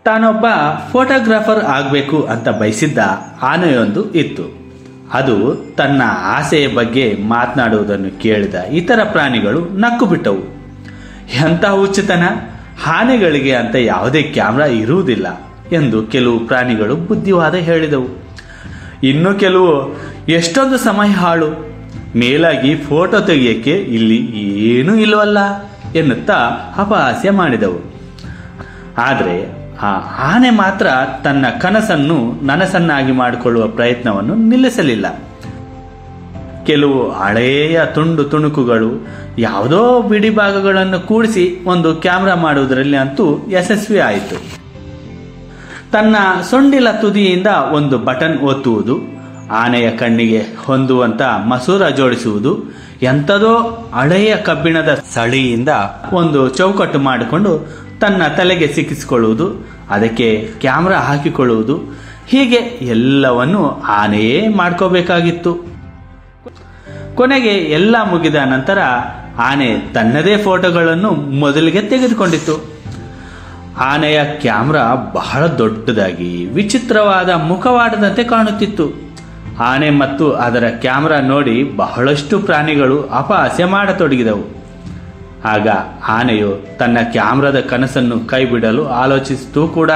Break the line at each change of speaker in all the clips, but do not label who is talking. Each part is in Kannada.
ತಾನೊಬ್ಬ ಫೋಟೋಗ್ರಾಫರ್ ಆಗಬೇಕು ಅಂತ ಬಯಸಿದ್ದ ಆನೆಯೊಂದು ಇತ್ತು ಅದು ತನ್ನ ಆಸೆಯ ಬಗ್ಗೆ ಮಾತನಾಡುವುದನ್ನು ಕೇಳಿದ ಇತರ ಪ್ರಾಣಿಗಳು ನಕ್ಕು ಬಿಟ್ಟವು ಎಂಥ ಹುಚ್ಚುತನ ಆನೆಗಳಿಗೆ ಅಂತ ಯಾವುದೇ ಕ್ಯಾಮ್ರಾ ಇರುವುದಿಲ್ಲ ಎಂದು ಕೆಲವು ಪ್ರಾಣಿಗಳು ಬುದ್ಧಿವಾದ ಹೇಳಿದವು ಇನ್ನು ಕೆಲವು ಎಷ್ಟೊಂದು ಸಮಯ ಹಾಳು ಮೇಲಾಗಿ ಫೋಟೋ ತೆಗೆಯಕ್ಕೆ ಇಲ್ಲಿ ಏನೂ ಇಲ್ವಲ್ಲ ಎನ್ನುತ್ತಾ ಅಪಹಾಸ್ಯ ಮಾಡಿದವು ಆದರೆ ಆ ಆನೆ ಮಾತ್ರ ತನ್ನ ಕನಸನ್ನು ನನಸನ್ನಾಗಿ ಮಾಡಿಕೊಳ್ಳುವ ಪ್ರಯತ್ನವನ್ನು ನಿಲ್ಲಿಸಲಿಲ್ಲ ಕೆಲವು ಹಳೆಯ ತುಂಡು ತುಣುಕುಗಳು ಯಾವುದೋ ಬಿಡಿ ಭಾಗಗಳನ್ನು ಕೂಡಿಸಿ ಒಂದು ಕ್ಯಾಮ್ರಾ ಮಾಡುವುದರಲ್ಲಿ ಅಂತೂ ಯಶಸ್ವಿ ಆಯಿತು ತನ್ನ ಸೊಂಡಿಲ ತುದಿಯಿಂದ ಒಂದು ಬಟನ್ ಒತ್ತುವುದು ಆನೆಯ ಕಣ್ಣಿಗೆ ಹೊಂದುವಂತ ಮಸೂರ ಜೋಡಿಸುವುದು ಎಂಥದೋ ಹಳೆಯ ಕಬ್ಬಿಣದ ಸಳಿಯಿಂದ ಒಂದು ಚೌಕಟ್ಟು ಮಾಡಿಕೊಂಡು ತನ್ನ ತಲೆಗೆ ಸಿಕ್ಕಿಸಿಕೊಳ್ಳುವುದು ಅದಕ್ಕೆ ಕ್ಯಾಮ್ರಾ ಹಾಕಿಕೊಳ್ಳುವುದು ಹೀಗೆ ಎಲ್ಲವನ್ನು ಆನೆಯೇ ಮಾಡ್ಕೋಬೇಕಾಗಿತ್ತು ಕೊನೆಗೆ ಎಲ್ಲ ಮುಗಿದ ನಂತರ ಆನೆ ತನ್ನದೇ ಫೋಟೋಗಳನ್ನು ಮೊದಲಿಗೆ ತೆಗೆದುಕೊಂಡಿತ್ತು ಆನೆಯ ಕ್ಯಾಮ್ರಾ ಬಹಳ ದೊಡ್ಡದಾಗಿ ವಿಚಿತ್ರವಾದ ಮುಖವಾಡದಂತೆ ಕಾಣುತ್ತಿತ್ತು ಆನೆ ಮತ್ತು ಅದರ ಕ್ಯಾಮ್ರಾ ನೋಡಿ ಬಹಳಷ್ಟು ಪ್ರಾಣಿಗಳು ಅಪಹಾಸ್ಯ ಮಾಡತೊಡಗಿದವು ಆಗ ಆನೆಯು ತನ್ನ ಕ್ಯಾಮ್ರಾದ ಕನಸನ್ನು ಕೈಬಿಡಲು ಆಲೋಚಿಸಿತು ಕೂಡ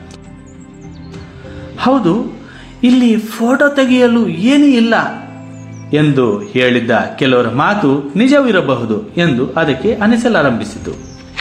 ಹೌದು ಇಲ್ಲಿ ಫೋಟೋ ತೆಗೆಯಲು ಏನೂ ಇಲ್ಲ ಎಂದು ಹೇಳಿದ್ದ ಕೆಲವರ ಮಾತು ನಿಜವಿರಬಹುದು ಎಂದು ಅದಕ್ಕೆ ಅನಿಸಲಾರಂಭಿಸಿತು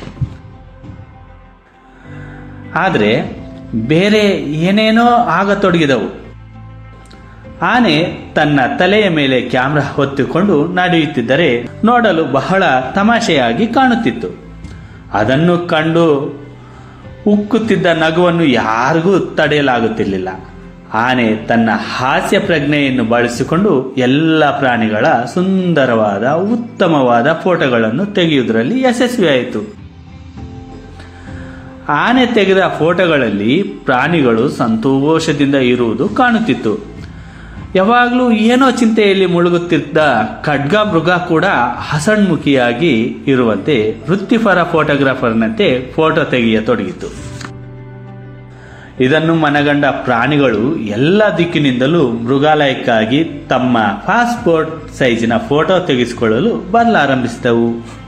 ಆದರೆ ಬೇರೆ ಏನೇನೋ ಆಗತೊಡಗಿದವು ಆನೆ ತನ್ನ ತಲೆಯ ಮೇಲೆ ಕ್ಯಾಮ್ರಾ ಹೊತ್ತುಕೊಂಡು ನಡೆಯುತ್ತಿದ್ದರೆ ನೋಡಲು ಬಹಳ ತಮಾಷೆಯಾಗಿ ಕಾಣುತ್ತಿತ್ತು ಅದನ್ನು ಕಂಡು ಉಕ್ಕುತ್ತಿದ್ದ ನಗುವನ್ನು ಯಾರಿಗೂ ತಡೆಯಲಾಗುತ್ತಿರಲಿಲ್ಲ ಆನೆ ತನ್ನ ಹಾಸ್ಯ ಪ್ರಜ್ಞೆಯನ್ನು ಬಳಸಿಕೊಂಡು ಎಲ್ಲ ಪ್ರಾಣಿಗಳ ಸುಂದರವಾದ ಉತ್ತಮವಾದ ಫೋಟೋಗಳನ್ನು ತೆಗೆಯುವುದರಲ್ಲಿ ಯಶಸ್ವಿಯಾಯಿತು ಆನೆ ತೆಗೆದ ಫೋಟೋಗಳಲ್ಲಿ ಪ್ರಾಣಿಗಳು ಸಂತೋಷದಿಂದ ಇರುವುದು ಕಾಣುತ್ತಿತ್ತು ಯಾವಾಗಲೂ ಏನೋ ಚಿಂತೆಯಲ್ಲಿ ಮುಳುಗುತ್ತಿದ್ದ ಖಡ್ಗ ಮೃಗ ಕೂಡ ಹಸಣ್ಮುಖಿಯಾಗಿ ಇರುವಂತೆ ವೃತ್ತಿಪರ ಫೋಟೋಗ್ರಾಫರ್ನಂತೆ ಫೋಟೋ ತೆಗೆಯತೊಡಗಿತು ಇದನ್ನು ಮನಗಂಡ ಪ್ರಾಣಿಗಳು ಎಲ್ಲ ದಿಕ್ಕಿನಿಂದಲೂ ಮೃಗಾಲಯಕ್ಕಾಗಿ ತಮ್ಮ ಪಾಸ್ಪೋರ್ಟ್ ಸೈಜಿನ ಫೋಟೋ ತೆಗೆಸಿಕೊಳ್ಳಲು ಬರಲಾರಂಭಿಸಿದವು